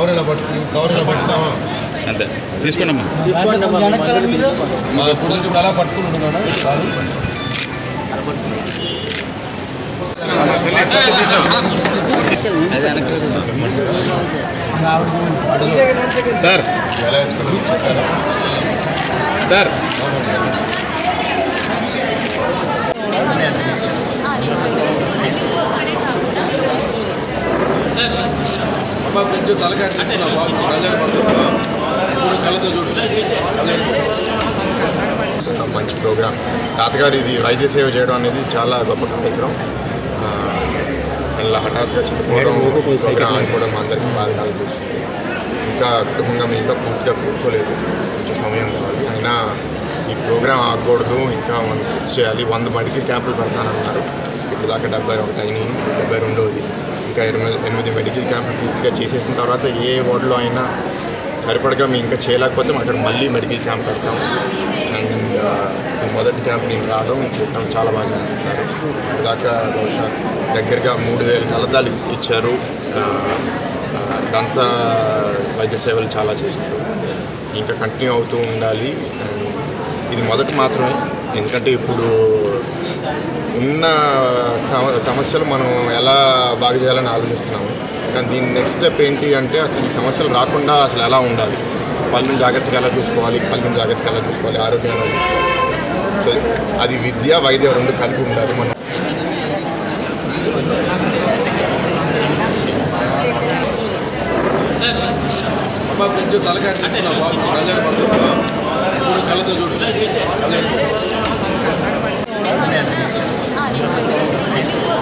cover ఇలా పట్టుకుని cover ఇలా పట్టుకున్నావా అంతే తీసుకోండమ్మా మా ఇప్పుడు ఇప్పుడు అలా పట్టుకుని ఉంటున్నాడా కాదు సార్ ఎలా వేసుకున్నావు చెప్పారా సార్ అమ్మ కొంచెం తలకాయ తిప్పుకున్నా బాబు కళ్ళని పడుతున్నా ఇప్పుడు కళ్ళతో చూడు మంచి ప్రోగ్రామ్ తాతగారు ఇది వైద్య సేవ చేయడం అనేది చాలా గొప్ప కార్యక్రమం ఆ, ఇలా హఠాత్తుగా చనిపోవడం ప్రోగ్రామ్ ఆడుకోవడం అందరికీ బాధ కలిగిస్తుంది ఇంకా కుటుంబంగా మేము ఇంకా పూర్తిగా కూడుకోలేదు కొంచెం సమయం కావాలి అయినా ఈ ప్రోగ్రామ్ ఆగకూడదు ఇంకా మనం పూర్తి చేయాలి వంద మెడికల్ క్యాంపులు పెడతానన్నారు ఇప్పుడు దాకా డెబ్బై ఒకటి అయినాయి డెబ్బై రెండవది ఇంకా ఎనిమిది ఎనిమిది మెడికల్ క్యాంపులు పూర్తిగా చేసేసిన తర్వాత ఏ వార్డులో అయినా సరిపడగా మేము ఇంకా చేయలేకపోతే అక్కడ మళ్ళీ మెడికల్ క్యాంప్ పెడతాం అండ్ ఈ మొదటి క్యాంప్ నేను రావడం చూడటం చాలా బాగా చేస్తున్నారు ఇప్పుడు దాకా బహుశా దగ్గరగా మూడు వేల కలదాలు ఇచ్చారు ఆ, ఆ, దంత వైద్య సేవలు చాలా చేశారు ఇంకా కంటిన్యూ అవుతూ ఉండాలి అండ్ ఇది మొదటి మాత్రమే ఎందుకంటే ఇప్పుడు ఉన్న సమ- సమస్యలు మనం ఎలా బాగు చేయాలని ఆలోచిస్తున్నాము కానీ దీని నెక్స్ట్ స్టెప్ ఏంటి అంటే అసలు ఈ సమస్యలు రాకుండా అసలు ఎలా ఉండాలి పళ్ళుని జాగ్రత్తగా ఎలా చూసుకోవాలి కళ్ళని జాగ్రత్తగా ఎలా చూసుకోవాలి ఆరోగ్యం ఎలా చూసుకోవాలి సో అది విద్య వైద్యం రెండు కలిపి ఉండాలి మనం అమ్మ కొంచెం తలకాయ తిప్పుకున్నా బాబు కళ్ళని పడుతున్నా ఇప్పుడు కళ్ళతో చూడు ఆ, నేను